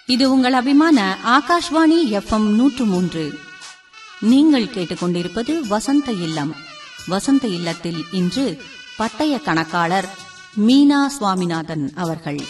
இது உங்கள் அபிமான ஆகாஷ்வாணி எஃப்எம் நூற்று மூன்று நீங்கள் கேட்டுக்கொண்டிருப்பது வசந்த இல்லம் வசந்த இல்லத்தில் இன்று பட்டய கணக்காளர் மீனா சுவாமிநாதன் அவர்கள்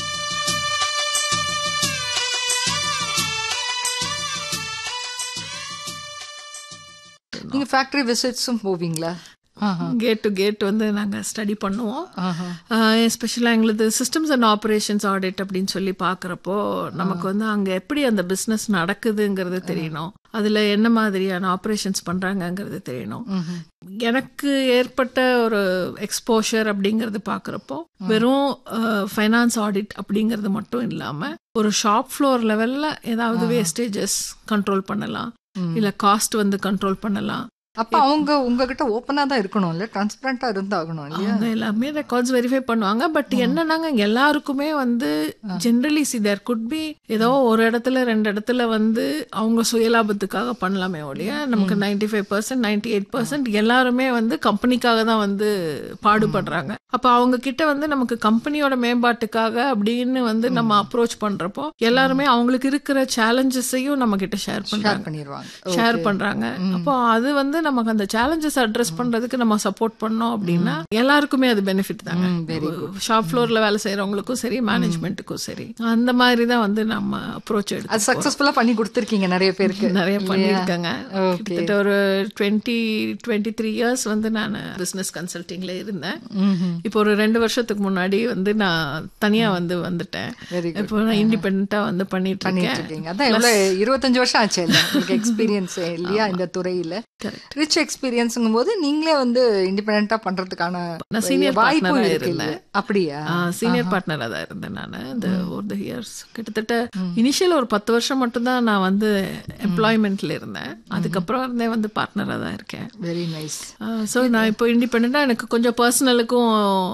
நீங்க ஃபேக்டரி விசிட்ஸும் போவீங்களா கேட் டு கேட் வந்து நாங்கள் ஸ்டடி பண்ணுவோம் எஸ்பெஷலாக எங்களது சிஸ்டம்ஸ் அண்ட் ஆப்ரேஷன்ஸ் ஆடிட் அப்படின்னு சொல்லி பார்க்குறப்போ நமக்கு வந்து அங்கே எப்படி அந்த பிஸ்னஸ் நடக்குதுங்கிறது தெரியணும் அதில் என்ன மாதிரியான ஆப்ரேஷன்ஸ் பண்ணுறாங்கங்கிறது தெரியணும் எனக்கு ஏற்பட்ட ஒரு எக்ஸ்போஷர் அப்படிங்கிறது பார்க்குறப்போ வெறும் ஃபைனான்ஸ் ஆடிட் அப்படிங்கிறது மட்டும் இல்லாமல் ஒரு ஷாப் ஃப்ளோர் லெவலில் ஏதாவது வேஸ்டேஜஸ் கண்ட்ரோல் பண்ணலாம் இல்லை காஸ்ட் வந்து கண்ட்ரோல் பண்ணலாம் அப்ப அவங்க உங்ககிட்ட ஓப்பனா தான் இருக்கணும் இல்ல டிரான்ஸ்பரண்டா இருந்தாகணும் இல்லையா அவங்க எல்லாமே ரெக்கார்ட்ஸ் வெரிஃபை பண்ணுவாங்க பட் என்னன்னாங்க எல்லாருக்குமே வந்து generally see there could be ஏதோ ஒரு இடத்துல ரெண்டு இடத்துல வந்து அவங்க சுயலாபத்துக்காக பண்ணலாமே ஒழிய நமக்கு ninety five percent ninety eight percent எல்லாருமே வந்து கம்பெனிக்காக தான் வந்து பாடுபடுறாங்க அப்ப அவங்க கிட்ட வந்து நமக்கு கம்பெனியோட மேம்பாட்டுக்காக அப்படின்னு வந்து நம்ம அப்ரோச் பண்றப்போ எல்லாருமே அவங்களுக்கு இருக்கிற சேலஞ்சஸையும் நம்ம கிட்ட ஷேர் ஷேர் பண்றாங்க பண்ணிடுவாங்க ஷேர் பண்றாங்க அப்போ அது வந்து நமக்கு அந்த சேலஞ்சஸ் அட்ரஸ் பண்றதுக்கு நம்ம சப்போர்ட் பண்ணோம் அப்படின்னா எல்லாருக்குமே அது பெனிஃபிட் தாங்க ஷாப் ஃப்ளோர்ல வேலை செய்யறவங்களுக்கும் சரி மேனேஜ்மெண்ட்டுக்கும் சரி அந்த மாதிரி தான் வந்து நம்ம அப்ரோச் அது எடுத்து சக்சஸ்ஃபுல்லா பண்ணி கொடுத்துருக்கீங்க நிறைய பேருக்கு நிறைய பண்ணியிருக்காங்க Okay. கிட்டத்தட்ட ஒரு டுவெண்ட்டி டுவெண்ட்டி த்ரீ இயர்ஸ் வந்து நான் பிசினஸ் கன்சல்டிங்ல இருந்தேன் இப்போ ஒரு ரெண்டு வருஷத்துக்கு முன்னாடி வந்து நான் தனியா வந்து வந்துட்டேன் Very good. இப்போ நான் இண்டிபெண்டா வந்து பண்ணிட்டு பண்ணிட்டு இருக்கேன் இருக்கீங்க அதான் எவ்வளவு இருபத்தஞ்சு வருஷம் ஆச்சு இல்ல உங்களுக்கு எக்ஸ்பீரியன்ஸ் இல்லையா இந்த துறையில Correct. ரிச் எக்ஸ்பீரியன்ஸுங்கும் போது நீங்களே வந்து இண்டிபெண்டா பண்றதுக்கான நான் senior வாய்ப்பும் partner-ஆ இருக்கு இருந்தேன். இல்லையா? அப்படியா சீனியர் பார்ட்னராக தான் இருந்தேன் நான் இந்த ஒரு இயர்ஸ் கிட்டத்தட்ட இனிஷியல் ஒரு பத்து வருஷம் மட்டும்தான் நான் வந்து எம்ப்ளாய்மெண்ட்ல இருந்தேன் அதுக்கப்புறம் இருந்தே வந்து பார்ட்னராக தான் இருக்கேன் வெரி நைஸ் ஸோ நான் இப்போ இண்டிபெண்ட்டாக எனக்கு கொஞ்சம் பர்சனலுக்கும்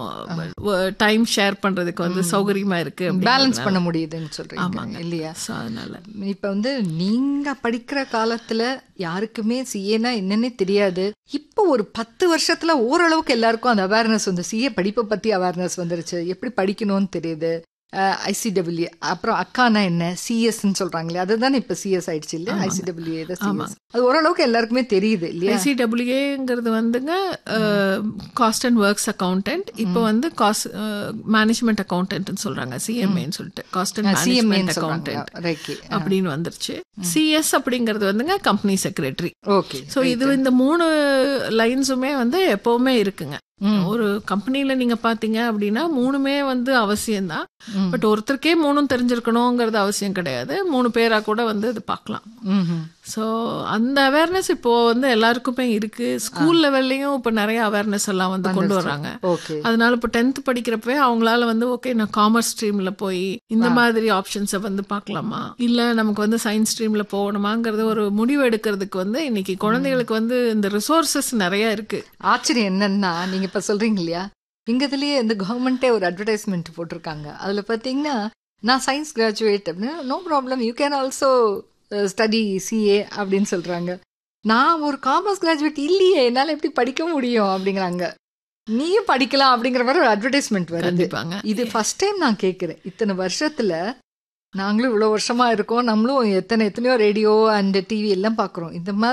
டைம் ஷேர் பண்றதுக்கு வந்து சௌகரியமா இருக்கு பேலன்ஸ் பண்ண முடியுதுன்னு சொல்றீங்க இல்லையா ஸோ அதனால இப்ப வந்து நீங்க படிக்கிற காலத்துல யாருக்குமே சிஏனா என்னன்னே தெரியாது இப்போ ஒரு பத்து வருஷத்துல ஓரளவுக்கு எல்லாருக்கும் அந்த அவேர்னஸ் வந்து சிஏ படிப்பை பத்தி அவேர்னஸ் வந்துருச்சு எப்படி படிக்கணும்னு தெரியுது ஐசிடபிள்யூ அப்புறம் அக்கானா என்ன சிஎஸ்ன்னு சொல்றாங்களே அதுதானே இப்ப சிஎஸ் ஆயிடுச்சு இல்லையா ஐசிடபிள்யூ அது ஓரளவுக்கு எல்லாருக்குமே தெரியுது இல்லையா ஐசிடபிள்யூஏங்கிறது வந்துங்க காஸ்ட் அண்ட் ஒர்க்ஸ் அக்கௌண்டன்ட் இப்போ வந்து காஸ்ட் மேனேஜ்மெண்ட் அக்கௌண்டன்ட்னு சொல்றாங்க சிஎம்ஏன்னு சொல்லிட்டு காஸ்ட் அண்ட் சிஎம்ஏன்னு மேனேஜ்மெண்ட் சொல்றாங்க அக்கௌண்டன்ட் ரைக்கி அப்படின்னு வந்துருச்சு சிஎஸ் அப்படிங்கிறது வந்துங்க கம்பெனி செக்ரட்டரி ஓகே ஸோ இது இந்த மூணு லைன்ஸுமே வந்து எப்பவுமே இருக்குங்க ஒரு கம்பெனில நீங்க பாத்தீங்க அப்படின்னா மூணுமே வந்து அவசியம்தான் பட் ஒருத்தருக்கே மூணும் தெரிஞ்சிருக்கணுங்கிறது அவசியம் கிடையாது மூணு பேரா கூட வந்து இது பார்க்கலாம் ஸோ அந்த அவேர்னஸ் இப்போ வந்து எல்லாருக்குமே இருக்கு ஸ்கூல் லெவல்லையும் இப்போ நிறைய அவேர்னஸ் எல்லாம் வந்து கொண்டு வராங்க ஓகே அதனால இப்போ டென்த் படிக்கிறப்பவே அவங்களால வந்து ஓகே நான் காமர்ஸ் ஸ்ட்ரீம்ல போய் இந்த மாதிரி ஆப்ஷன்ஸை வந்து பார்க்கலாமா இல்ல நமக்கு வந்து சயின்ஸ் ஸ்ட்ரீம்ல போகணுமாங்கிறது ஒரு முடிவு எடுக்கிறதுக்கு வந்து இன்னைக்கு குழந்தைகளுக்கு வந்து இந்த ரிசோர்சஸ் நிறைய இருக்கு ஆச்சரியம் என்னன்னா நீங்க இப்ப சொல்றீங்க இல்லையா எங்க இதுலயே இந்த கவர்மெண்டே ஒரு அட்வர்டைஸ்மெண்ட் போட்டிருக்காங்க அதுல பாத்தீங்கன்னா நான் சயின்ஸ் கிராஜுவேட் அப்படின்னு no problem you can also study CA அப்படின்னு சொல்றாங்க நான் ஒரு காமர்ஸ் கிராஜுவேட் இல்லையே என்னால எப்படி படிக்க முடியும் அப்படிங்கிறாங்க நீயும் படிக்கலாம் அப்படிங்கிற மாதிரி ஒரு அட்வர்டைஸ்மெண்ட் வருது கண்டிப்பாங்க இது ஃபர்ஸ்ட் டைம் நான் கேட்கிறேன் இத்தனை வருஷத்துல நாங்களும் இவ்வளவு வருஷமா இருக்கோம் நம்மளும் எத்தனை எத்தனையோ ரேடியோ அண்ட் டிவி எல்லாம் பாக்குறோம் இந்த மாதிரி